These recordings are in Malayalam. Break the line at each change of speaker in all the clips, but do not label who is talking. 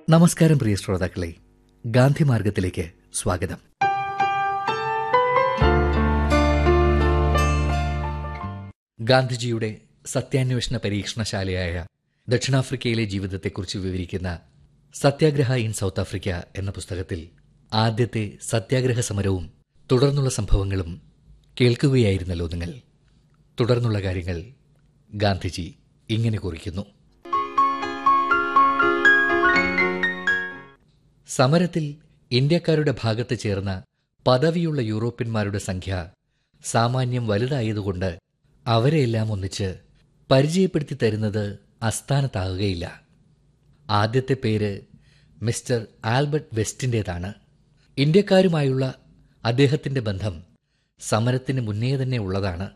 നമസ്കാരം പ്രിയ ശ്രോതാക്കളെ ഗാന്ധി മാർഗത്തിലേക്ക് സ്വാഗതം ഗാന്ധിജിയുടെ സത്യാന്വേഷണ പരീക്ഷണശാലയായ ദക്ഷിണാഫ്രിക്കയിലെ ജീവിതത്തെക്കുറിച്ച് വിവരിക്കുന്ന സത്യാഗ്രഹ ഇൻ സൗത്ത് ആഫ്രിക്ക എന്ന പുസ്തകത്തിൽ ആദ്യത്തെ സത്യാഗ്രഹ സമരവും തുടർന്നുള്ള സംഭവങ്ങളും കേൾക്കുകയായിരുന്നല്ലോ നിങ്ങൾ തുടർന്നുള്ള കാര്യങ്ങൾ ഗാന്ധിജി ഇങ്ങനെ കുറിക്കുന്നു സമരത്തിൽ ഇന്ത്യക്കാരുടെ ഭാഗത്ത് ചേർന്ന പദവിയുള്ള യൂറോപ്യന്മാരുടെ സംഖ്യ സാമാന്യം വലുതായതുകൊണ്ട് അവരെയെല്ലാം ഒന്നിച്ച് പരിചയപ്പെടുത്തി തരുന്നത് അസ്ഥാനത്താകുകയില്ല ആദ്യത്തെ പേര് മിസ്റ്റർ ആൽബർട്ട് വെസ്റ്റിൻ്റേതാണ് ഇന്ത്യക്കാരുമായുള്ള അദ്ദേഹത്തിൻ്റെ ബന്ധം സമരത്തിന് മുന്നേ തന്നെ ഉള്ളതാണ്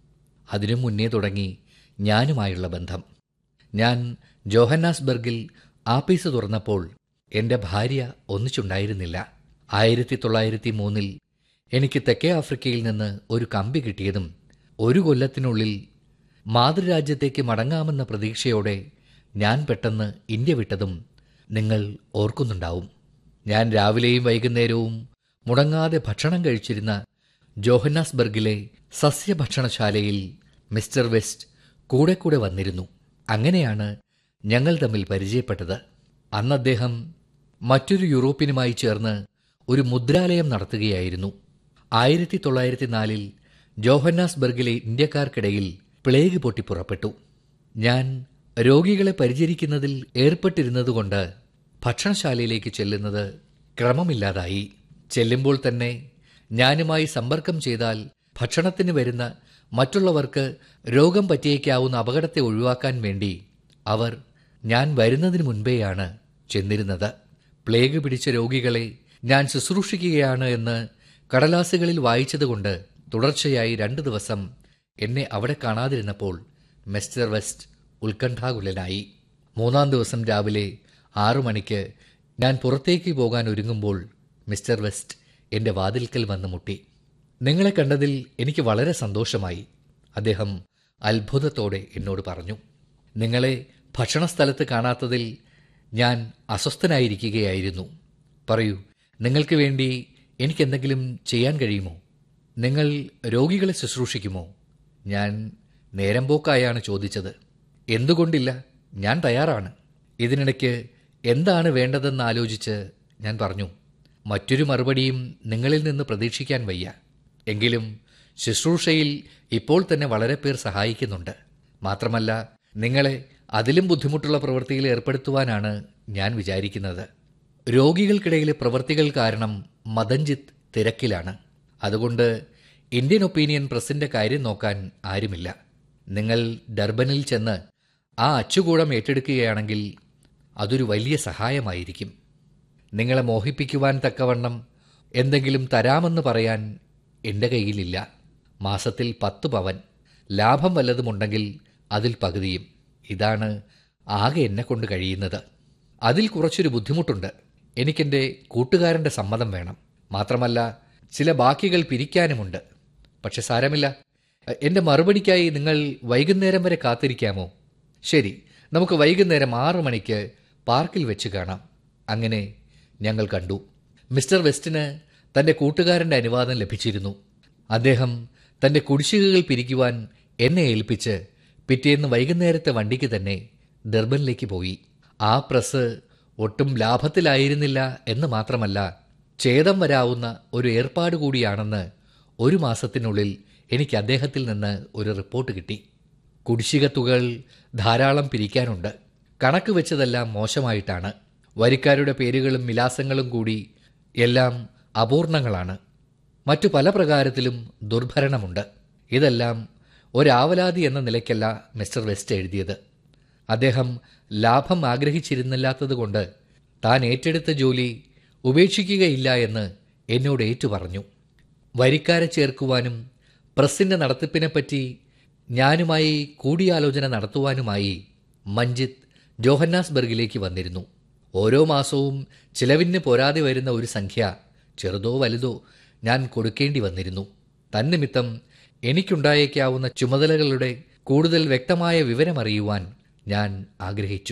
അതിനു മുന്നേ തുടങ്ങി ഞാനുമായുള്ള ബന്ധം ഞാൻ ജോഹന്നാസ്ബർഗിൽ ആപ്പീസ് തുറന്നപ്പോൾ എന്റെ ഭാര്യ ഒന്നിച്ചുണ്ടായിരുന്നില്ല ആയിരത്തി തൊള്ളായിരത്തി മൂന്നിൽ എനിക്ക് തെക്കേ ആഫ്രിക്കയിൽ നിന്ന് ഒരു കമ്പി കിട്ടിയതും ഒരു കൊല്ലത്തിനുള്ളിൽ മാതൃരാജ്യത്തേക്ക് മടങ്ങാമെന്ന പ്രതീക്ഷയോടെ ഞാൻ പെട്ടെന്ന് ഇന്ത്യ വിട്ടതും നിങ്ങൾ ഓർക്കുന്നുണ്ടാവും ഞാൻ രാവിലെയും വൈകുന്നേരവും മുടങ്ങാതെ ഭക്ഷണം കഴിച്ചിരുന്ന ജോഹന്നാസ്ബർഗിലെ സസ്യഭക്ഷണശാലയിൽ മിസ്റ്റർ വെസ്റ്റ് കൂടെ കൂടെ വന്നിരുന്നു അങ്ങനെയാണ് ഞങ്ങൾ തമ്മിൽ പരിചയപ്പെട്ടത് അന്ന് അദ്ദേഹം മറ്റൊരു യൂറോപ്യനുമായി ചേർന്ന് ഒരു മുദ്രാലയം നടത്തുകയായിരുന്നു ആയിരത്തി തൊള്ളായിരത്തി നാലിൽ ജോഹന്നാസ്ബർഗിലെ ഇന്ത്യക്കാർക്കിടയിൽ പ്ലേഗ് പൊട്ടി പുറപ്പെട്ടു ഞാൻ രോഗികളെ പരിചരിക്കുന്നതിൽ ഏർപ്പെട്ടിരുന്നതുകൊണ്ട് ഭക്ഷണശാലയിലേക്ക് ചെല്ലുന്നത് ക്രമമില്ലാതായി ചെല്ലുമ്പോൾ തന്നെ ഞാനുമായി സമ്പർക്കം ചെയ്താൽ ഭക്ഷണത്തിന് വരുന്ന മറ്റുള്ളവർക്ക് രോഗം പറ്റിയേക്കാവുന്ന അപകടത്തെ ഒഴിവാക്കാൻ വേണ്ടി അവർ ഞാൻ വരുന്നതിന് മുൻപേയാണ് ചെന്നിരുന്നത് പ്ലേഗ് പിടിച്ച രോഗികളെ ഞാൻ ശുശ്രൂഷിക്കുകയാണ് എന്ന് കടലാസുകളിൽ വായിച്ചതുകൊണ്ട് തുടർച്ചയായി രണ്ടു ദിവസം എന്നെ അവിടെ കാണാതിരുന്നപ്പോൾ മിസ്റ്റർ വെസ്റ്റ് ഉത്കണ്ഠാകുലനായി മൂന്നാം ദിവസം രാവിലെ ആറു മണിക്ക് ഞാൻ പുറത്തേക്ക് പോകാൻ ഒരുങ്ങുമ്പോൾ മിസ്റ്റർ വെസ്റ്റ് എന്റെ വാതിൽക്കൽ വന്ന് മുട്ടി നിങ്ങളെ കണ്ടതിൽ എനിക്ക് വളരെ സന്തോഷമായി അദ്ദേഹം അത്ഭുതത്തോടെ എന്നോട് പറഞ്ഞു നിങ്ങളെ ഭക്ഷണസ്ഥലത്ത് കാണാത്തതിൽ ഞാൻ അസ്വസ്ഥനായിരിക്കുകയായിരുന്നു പറയൂ നിങ്ങൾക്ക് വേണ്ടി എനിക്കെന്തെങ്കിലും ചെയ്യാൻ കഴിയുമോ നിങ്ങൾ രോഗികളെ ശുശ്രൂഷിക്കുമോ ഞാൻ നേരം പോക്കായാണ് ചോദിച്ചത് എന്തുകൊണ്ടില്ല ഞാൻ തയ്യാറാണ് ഇതിനിടയ്ക്ക് എന്താണ് വേണ്ടതെന്ന് ആലോചിച്ച് ഞാൻ പറഞ്ഞു മറ്റൊരു മറുപടിയും നിങ്ങളിൽ നിന്ന് പ്രതീക്ഷിക്കാൻ വയ്യ എങ്കിലും ശുശ്രൂഷയിൽ ഇപ്പോൾ തന്നെ വളരെ പേർ സഹായിക്കുന്നുണ്ട് മാത്രമല്ല നിങ്ങളെ അതിലും ബുദ്ധിമുട്ടുള്ള പ്രവൃത്തിയിൽ ഏർപ്പെടുത്തുവാനാണ് ഞാൻ വിചാരിക്കുന്നത് രോഗികൾക്കിടയിലെ പ്രവൃത്തികൾ കാരണം മദൻജിത്ത് തിരക്കിലാണ് അതുകൊണ്ട് ഇന്ത്യൻ ഒപ്പീനിയൻ പ്രസിന്റെ കാര്യം നോക്കാൻ ആരുമില്ല നിങ്ങൾ ഡർബനിൽ ചെന്ന് ആ അച്ചുകൂടം ഏറ്റെടുക്കുകയാണെങ്കിൽ അതൊരു വലിയ സഹായമായിരിക്കും നിങ്ങളെ മോഹിപ്പിക്കുവാൻ തക്കവണ്ണം എന്തെങ്കിലും തരാമെന്ന് പറയാൻ എൻ്റെ കയ്യിലില്ല മാസത്തിൽ പത്ത് പവൻ ലാഭം വല്ലതുമുണ്ടെങ്കിൽ അതിൽ പകുതിയും ഇതാണ് ആകെ എന്നെ കൊണ്ട് കഴിയുന്നത് അതിൽ കുറച്ചൊരു ബുദ്ധിമുട്ടുണ്ട് എനിക്കെൻ്റെ കൂട്ടുകാരൻ്റെ സമ്മതം വേണം മാത്രമല്ല ചില ബാക്കികൾ പിരിക്കാനുമുണ്ട് പക്ഷെ സാരമില്ല എൻ്റെ മറുപടിക്കായി നിങ്ങൾ വൈകുന്നേരം വരെ കാത്തിരിക്കാമോ ശരി നമുക്ക് വൈകുന്നേരം ആറു മണിക്ക് പാർക്കിൽ വെച്ച് കാണാം അങ്ങനെ ഞങ്ങൾ കണ്ടു മിസ്റ്റർ വെസ്റ്റിന് തൻ്റെ കൂട്ടുകാരൻ്റെ അനുവാദം ലഭിച്ചിരുന്നു അദ്ദേഹം തൻ്റെ കുടിശ്ശികകൾ പിരിക്കുവാൻ എന്നെ ഏൽപ്പിച്ച് പിറ്റേന്ന് വൈകുന്നേരത്തെ വണ്ടിക്ക് തന്നെ ഡർബനിലേക്ക് പോയി ആ പ്രസ് ഒട്ടും ലാഭത്തിലായിരുന്നില്ല എന്ന് മാത്രമല്ല ഛേദം വരാവുന്ന ഒരു ഏർപ്പാട് കൂടിയാണെന്ന് ഒരു മാസത്തിനുള്ളിൽ എനിക്ക് അദ്ദേഹത്തിൽ നിന്ന് ഒരു റിപ്പോർട്ട് കിട്ടി കുടിശ്ശിക തുകകൾ ധാരാളം പിരിക്കാനുണ്ട് കണക്ക് വെച്ചതെല്ലാം മോശമായിട്ടാണ് വരിക്കാരുടെ പേരുകളും വിലാസങ്ങളും കൂടി എല്ലാം അപൂർണങ്ങളാണ് മറ്റു പല പ്രകാരത്തിലും ദുർഭരണമുണ്ട് ഇതെല്ലാം ഒരാവലാതി എന്ന നിലയ്ക്കല്ല മിസ്റ്റർ വെസ്റ്റ് എഴുതിയത് അദ്ദേഹം ലാഭം ആഗ്രഹിച്ചിരുന്നില്ലാത്തതുകൊണ്ട് താൻ ഏറ്റെടുത്ത ജോലി ഉപേക്ഷിക്കുകയില്ല എന്ന് എന്നോട് ഏറ്റു പറഞ്ഞു വരിക്കാരെ ചേർക്കുവാനും പ്രസിന്റെ നടത്തിപ്പിനെപ്പറ്റി ഞാനുമായി കൂടിയാലോചന നടത്തുവാനുമായി മഞ്ജിത്ത് ജോഹന്നാസ്ബർഗിലേക്ക് വന്നിരുന്നു ഓരോ മാസവും ചിലവിന് പോരാതെ വരുന്ന ഒരു സംഖ്യ ചെറുതോ വലുതോ ഞാൻ കൊടുക്കേണ്ടി വന്നിരുന്നു തന്നിമിത്തം എനിക്കുണ്ടായേക്കാവുന്ന ചുമതലകളുടെ കൂടുതൽ വ്യക്തമായ വിവരമറിയുവാൻ ഞാൻ ആഗ്രഹിച്ചു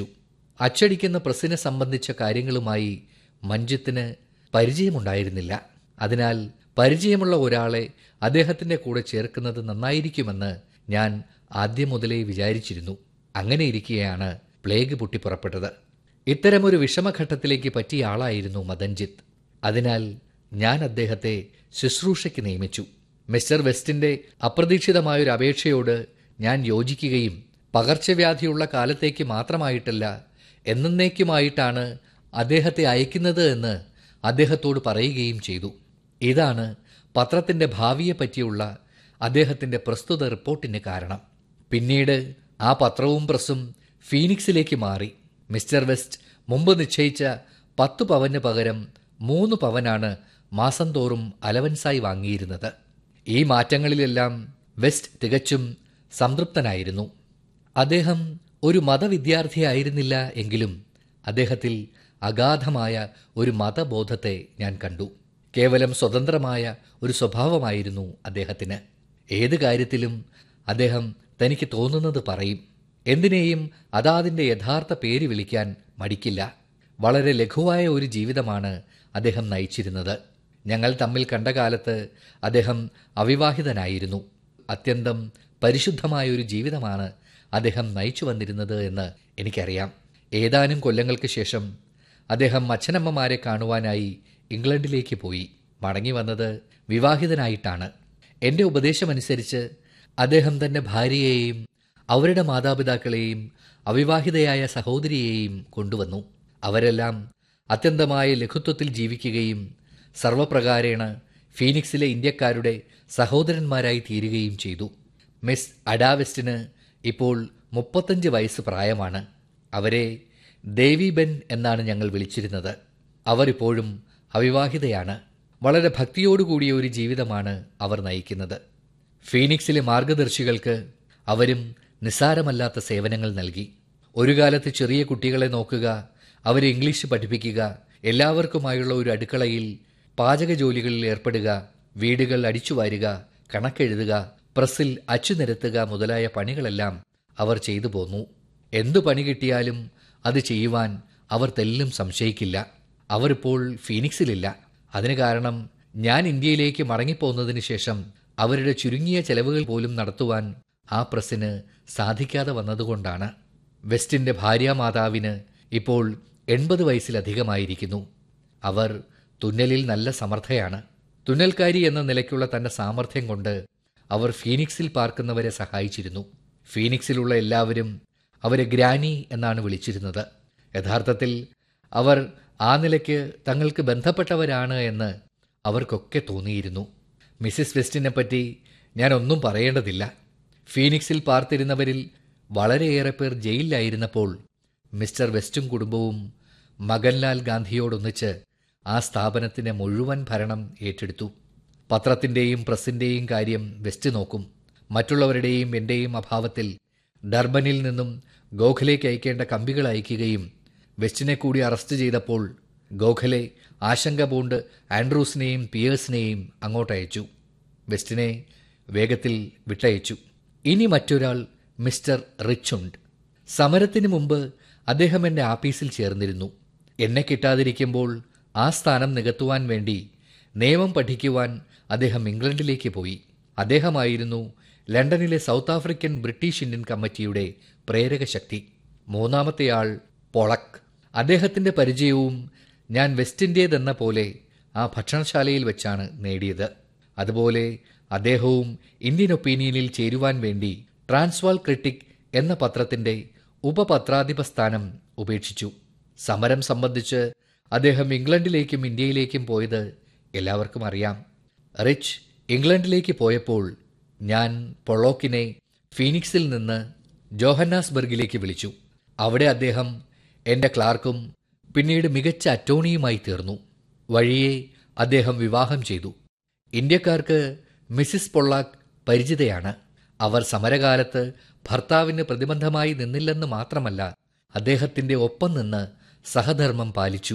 അച്ചടിക്കുന്ന പ്രസ്സിനെ സംബന്ധിച്ച കാര്യങ്ങളുമായി മഞ്ജിത്തിന് പരിചയമുണ്ടായിരുന്നില്ല അതിനാൽ പരിചയമുള്ള ഒരാളെ അദ്ദേഹത്തിന്റെ കൂടെ ചേർക്കുന്നത് നന്നായിരിക്കുമെന്ന് ഞാൻ ആദ്യം മുതലേ വിചാരിച്ചിരുന്നു അങ്ങനെ ഇരിക്കെയാണ് പ്ലേഗ് പൊട്ടിപ്പുറപ്പെട്ടത് ഇത്തരമൊരു വിഷമഘട്ടത്തിലേക്ക് പറ്റിയ ആളായിരുന്നു മദൻജിത്ത് അതിനാൽ ഞാൻ അദ്ദേഹത്തെ ശുശ്രൂഷയ്ക്ക് നിയമിച്ചു മിസ്റ്റർ വെസ്റ്റിന്റെ അപ്രതീക്ഷിതമായൊരു അപേക്ഷയോട് ഞാൻ യോജിക്കുകയും പകർച്ചവ്യാധിയുള്ള കാലത്തേക്ക് മാത്രമായിട്ടല്ല എന്നേക്കുമായിട്ടാണ് അദ്ദേഹത്തെ അയക്കുന്നത് എന്ന് അദ്ദേഹത്തോട് പറയുകയും ചെയ്തു ഇതാണ് പത്രത്തിന്റെ ഭാവിയെ പറ്റിയുള്ള അദ്ദേഹത്തിന്റെ പ്രസ്തുത റിപ്പോർട്ടിന് കാരണം പിന്നീട് ആ പത്രവും പ്രസ്സും ഫീനിക്സിലേക്ക് മാറി മിസ്റ്റർ വെസ്റ്റ് മുമ്പ് നിശ്ചയിച്ച പത്ത് പവന് പകരം മൂന്ന് പവനാണ് മാസം തോറും അലവൻസായി വാങ്ങിയിരുന്നത് ഈ മാറ്റങ്ങളിലെല്ലാം വെസ്റ്റ് തികച്ചും സംതൃപ്തനായിരുന്നു അദ്ദേഹം ഒരു മതവിദ്യാർത്ഥിയായിരുന്നില്ല എങ്കിലും അദ്ദേഹത്തിൽ അഗാധമായ ഒരു മതബോധത്തെ ഞാൻ കണ്ടു കേവലം സ്വതന്ത്രമായ ഒരു സ്വഭാവമായിരുന്നു അദ്ദേഹത്തിന് ഏത് കാര്യത്തിലും അദ്ദേഹം തനിക്ക് തോന്നുന്നത് പറയും എന്തിനേയും അതാതിൻ്റെ യഥാർത്ഥ പേര് വിളിക്കാൻ മടിക്കില്ല വളരെ ലഘുവായ ഒരു ജീവിതമാണ് അദ്ദേഹം നയിച്ചിരുന്നത് ഞങ്ങൾ തമ്മിൽ കണ്ട കാലത്ത് അദ്ദേഹം അവിവാഹിതനായിരുന്നു അത്യന്തം പരിശുദ്ധമായ ഒരു ജീവിതമാണ് അദ്ദേഹം നയിച്ചു വന്നിരുന്നത് എന്ന് എനിക്കറിയാം ഏതാനും കൊല്ലങ്ങൾക്ക് ശേഷം അദ്ദേഹം അച്ഛനമ്മമാരെ കാണുവാനായി ഇംഗ്ലണ്ടിലേക്ക് പോയി മടങ്ങി വന്നത് വിവാഹിതനായിട്ടാണ് എൻ്റെ ഉപദേശമനുസരിച്ച് അദ്ദേഹം തന്റെ ഭാര്യയെയും അവരുടെ മാതാപിതാക്കളെയും അവിവാഹിതയായ സഹോദരിയെയും കൊണ്ടുവന്നു അവരെല്ലാം അത്യന്തമായ ലഘുത്വത്തിൽ ജീവിക്കുകയും സർവപ്രകാരേണ ഫീനിക്സിലെ ഇന്ത്യക്കാരുടെ സഹോദരന്മാരായി തീരുകയും ചെയ്തു മിസ് അഡാവെസ്റ്റിന് ഇപ്പോൾ മുപ്പത്തഞ്ച് വയസ്സ് പ്രായമാണ് അവരെ ദേവി ബെൻ എന്നാണ് ഞങ്ങൾ വിളിച്ചിരുന്നത് അവർ ഇപ്പോഴും അവിവാഹിതയാണ് വളരെ ഭക്തിയോടുകൂടിയ ഒരു ജീവിതമാണ് അവർ നയിക്കുന്നത് ഫീനിക്സിലെ മാർഗദർശികൾക്ക് അവരും നിസ്സാരമല്ലാത്ത സേവനങ്ങൾ നൽകി ഒരു കാലത്ത് ചെറിയ കുട്ടികളെ നോക്കുക അവരെ ഇംഗ്ലീഷ് പഠിപ്പിക്കുക എല്ലാവർക്കുമായുള്ള ഒരു അടുക്കളയിൽ പാചക ജോലികളിൽ ഏർപ്പെടുക വീടുകൾ അടിച്ചുവാരുക കണക്കെഴുതുക പ്രസ്സിൽ അച്ചുനിരത്തുക മുതലായ പണികളെല്ലാം അവർ ചെയ്തു പോന്നു എന്തു പണി കിട്ടിയാലും അത് ചെയ്യുവാൻ അവർ തെല്ലും സംശയിക്കില്ല അവർ ഇപ്പോൾ ഫീനിക്സിലില്ല അതിന് കാരണം ഞാൻ ഇന്ത്യയിലേക്ക് മടങ്ങിപ്പോന്നതിന് ശേഷം അവരുടെ ചുരുങ്ങിയ ചെലവുകൾ പോലും നടത്തുവാൻ ആ പ്രസ്സിന് സാധിക്കാതെ വന്നതുകൊണ്ടാണ് വെസ്റ്റിന്റെ ഭാര്യാമാതാവിന് ഇപ്പോൾ എൺപത് വയസ്സിലധികമായിരിക്കുന്നു അവർ തുന്നലിൽ നല്ല സമർത്ഥയാണ് തുന്നൽക്കാരി എന്ന നിലയ്ക്കുള്ള തന്റെ സാമർഥ്യം കൊണ്ട് അവർ ഫീനിക്സിൽ പാർക്കുന്നവരെ സഹായിച്ചിരുന്നു ഫീനിക്സിലുള്ള എല്ലാവരും അവരെ ഗ്രാനി എന്നാണ് വിളിച്ചിരുന്നത് യഥാർത്ഥത്തിൽ അവർ ആ നിലയ്ക്ക് തങ്ങൾക്ക് ബന്ധപ്പെട്ടവരാണ് എന്ന് അവർക്കൊക്കെ തോന്നിയിരുന്നു മിസ്സിസ് വെസ്റ്റിനെ പറ്റി ഞാൻ ഒന്നും പറയേണ്ടതില്ല ഫീനിക്സിൽ പാർത്തിരുന്നവരിൽ വളരെയേറെ പേർ ജയിലിലായിരുന്നപ്പോൾ മിസ്റ്റർ വെസ്റ്റും കുടുംബവും മകൻലാൽ ഗാന്ധിയോടൊന്നിച്ച് ആ സ്ഥാപനത്തിന്റെ മുഴുവൻ ഭരണം ഏറ്റെടുത്തു പത്രത്തിന്റെയും പ്രസിന്റെയും കാര്യം വെസ്റ്റ് നോക്കും മറ്റുള്ളവരുടെയും എന്റെയും അഭാവത്തിൽ ഡർബനിൽ നിന്നും ഗോഖലേക്ക് അയക്കേണ്ട കമ്പികൾ അയക്കുകയും വെസ്റ്റിനെ കൂടി അറസ്റ്റ് ചെയ്തപ്പോൾ ഗോഖലെ ആശങ്ക പൂണ്ട് ആൻഡ്രൂസിനെയും പിയേഴ്സിനെയും അങ്ങോട്ടയച്ചു വെസ്റ്റിനെ വേഗത്തിൽ വിട്ടയച്ചു ഇനി മറ്റൊരാൾ മിസ്റ്റർ റിച്ചുണ്ട് സമരത്തിന് മുമ്പ് അദ്ദേഹം എന്റെ ആപ്പീസിൽ ചേർന്നിരുന്നു എന്നെ കിട്ടാതിരിക്കുമ്പോൾ ആ സ്ഥാനം നികത്തുവാൻ വേണ്ടി നിയമം പഠിക്കുവാൻ അദ്ദേഹം ഇംഗ്ലണ്ടിലേക്ക് പോയി അദ്ദേഹമായിരുന്നു ലണ്ടനിലെ സൗത്ത് ആഫ്രിക്കൻ ബ്രിട്ടീഷ് ഇന്ത്യൻ കമ്മിറ്റിയുടെ പ്രേരക ശക്തി മൂന്നാമത്തെയാൾ പൊളക്ക് അദ്ദേഹത്തിന്റെ പരിചയവും ഞാൻ വെസ്റ്റ് ഇന്ത്യതെന്ന പോലെ ആ ഭക്ഷണശാലയിൽ വെച്ചാണ് നേടിയത് അതുപോലെ അദ്ദേഹവും ഇന്ത്യൻ ഒപ്പീനിയനിൽ ചേരുവാൻ വേണ്ടി ട്രാൻസ്വാൾ ക്രിട്ടിക് എന്ന പത്രത്തിന്റെ ഉപപത്രാധിപ സ്ഥാനം ഉപേക്ഷിച്ചു സമരം സംബന്ധിച്ച് അദ്ദേഹം ഇംഗ്ലണ്ടിലേക്കും ഇന്ത്യയിലേക്കും പോയത് എല്ലാവർക്കും അറിയാം റിച്ച് ഇംഗ്ലണ്ടിലേക്ക് പോയപ്പോൾ ഞാൻ പൊളോക്കിനെ ഫീനിക്സിൽ നിന്ന് ജോഹന്നാസ്ബർഗിലേക്ക് വിളിച്ചു അവിടെ അദ്ദേഹം എന്റെ ക്ലാർക്കും പിന്നീട് മികച്ച അറ്റോർണിയുമായി തീർന്നു വഴിയെ അദ്ദേഹം വിവാഹം ചെയ്തു ഇന്ത്യക്കാർക്ക് മിസ്സിസ് പൊള്ളാക്ക് പരിചിതയാണ് അവർ സമരകാലത്ത് ഭർത്താവിന് പ്രതിബന്ധമായി നിന്നില്ലെന്ന് മാത്രമല്ല അദ്ദേഹത്തിന്റെ ഒപ്പം നിന്ന് സഹധർമ്മം പാലിച്ചു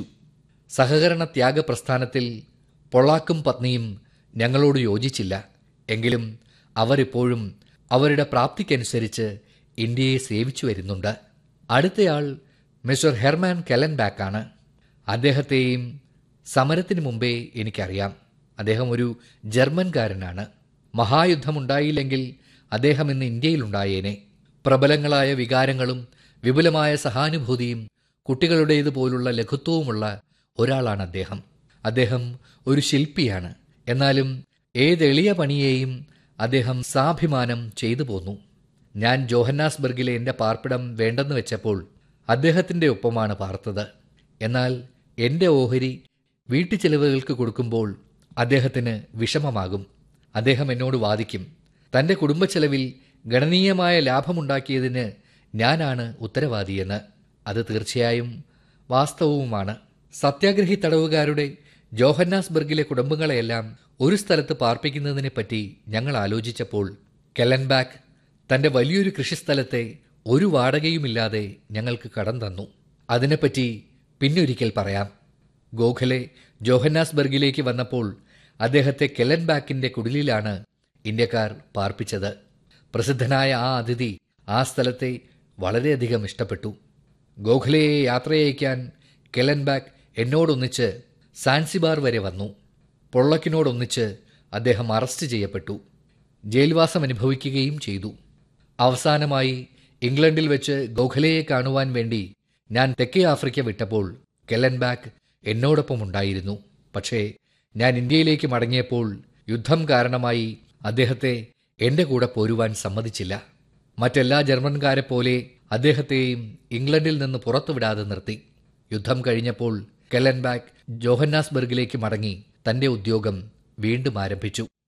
സഹകരണ ത്യാഗ പ്രസ്ഥാനത്തിൽ പൊള്ളാക്കും പത്നിയും ഞങ്ങളോട് യോജിച്ചില്ല എങ്കിലും അവർ ഇപ്പോഴും അവരുടെ പ്രാപ്തിക്കനുസരിച്ച് ഇന്ത്യയെ സേവിച്ചു വരുന്നുണ്ട് അടുത്തയാൾ മിസ്റ്റർ ഹെർമാൻ കെലൻബാക്കാണ് അദ്ദേഹത്തെയും സമരത്തിന് മുമ്പേ എനിക്കറിയാം അദ്ദേഹം ഒരു ജർമ്മൻകാരനാണ് മഹായുദ്ധമുണ്ടായില്ലെങ്കിൽ അദ്ദേഹം ഇന്ന് ഇന്ത്യയിലുണ്ടായേനെ പ്രബലങ്ങളായ വികാരങ്ങളും വിപുലമായ സഹാനുഭൂതിയും കുട്ടികളുടേതുപോലുള്ള ലഘുത്വവുമുള്ള ഒരാളാണ് അദ്ദേഹം അദ്ദേഹം ഒരു ശില്പിയാണ് എന്നാലും ഏത് എളിയ പണിയെയും അദ്ദേഹം സാഭിമാനം ചെയ്തു പോന്നു ഞാൻ ജോഹന്നാസ്ബർഗിലെ എൻ്റെ പാർപ്പിടം വേണ്ടെന്ന് വെച്ചപ്പോൾ അദ്ദേഹത്തിൻ്റെ ഒപ്പമാണ് പാർത്തത് എന്നാൽ എൻ്റെ ഓഹരി വീട്ടുചെലവുകൾക്ക് കൊടുക്കുമ്പോൾ അദ്ദേഹത്തിന് വിഷമമാകും അദ്ദേഹം എന്നോട് വാദിക്കും തൻ്റെ കുടുംബച്ചെലവിൽ ഗണനീയമായ ലാഭമുണ്ടാക്കിയതിന് ഞാനാണ് ഉത്തരവാദിയെന്ന് അത് തീർച്ചയായും വാസ്തവവുമാണ് സത്യാഗ്രഹി തടവുകാരുടെ ജോഹന്നാസ്ബർഗിലെ കുടുംബങ്ങളെയെല്ലാം ഒരു സ്ഥലത്ത് പാർപ്പിക്കുന്നതിനെപ്പറ്റി ഞങ്ങൾ ആലോചിച്ചപ്പോൾ കെലൻബാക്ക് തൻ്റെ വലിയൊരു കൃഷിസ്ഥലത്തെ ഒരു വാടകയുമില്ലാതെ ഞങ്ങൾക്ക് കടം തന്നു അതിനെപ്പറ്റി പിന്നൊരിക്കൽ പറയാം ഗോഖലെ ജോഹന്നാസ്ബർഗിലേക്ക് വന്നപ്പോൾ അദ്ദേഹത്തെ കെലൻബാക്കിന്റെ കുടിലിലാണ് ഇന്ത്യക്കാർ പാർപ്പിച്ചത് പ്രസിദ്ധനായ ആ അതിഥി ആ സ്ഥലത്തെ വളരെയധികം ഇഷ്ടപ്പെട്ടു ഗോഖലയെ യാത്രയയക്കാൻ കെലൻബാക്ക് എന്നോടൊന്നിച്ച് സാൻസിബാർ വരെ വന്നു പൊള്ളക്കിനോടൊന്നിച്ച് അദ്ദേഹം അറസ്റ്റ് ചെയ്യപ്പെട്ടു ജയിൽവാസം അനുഭവിക്കുകയും ചെയ്തു അവസാനമായി ഇംഗ്ലണ്ടിൽ വെച്ച് ഗോഖലയെ കാണുവാൻ വേണ്ടി ഞാൻ തെക്കേ ആഫ്രിക്ക വിട്ടപ്പോൾ കെലൻബാക്ക് എന്നോടൊപ്പം ഉണ്ടായിരുന്നു പക്ഷേ ഞാൻ ഇന്ത്യയിലേക്ക് മടങ്ങിയപ്പോൾ യുദ്ധം കാരണമായി അദ്ദേഹത്തെ എൻ്റെ കൂടെ പോരുവാൻ സമ്മതിച്ചില്ല മറ്റെല്ലാ ജർമ്മൻകാരെ പോലെ അദ്ദേഹത്തെയും ഇംഗ്ലണ്ടിൽ നിന്ന് പുറത്തുവിടാതെ നിർത്തി യുദ്ധം കഴിഞ്ഞപ്പോൾ കെലൻബാക്ക് ജോഹന്നാസ്ബർഗിലേക്ക് മടങ്ങി തന്റെ ഉദ്യോഗം വീണ്ടും ആരംഭിച്ചു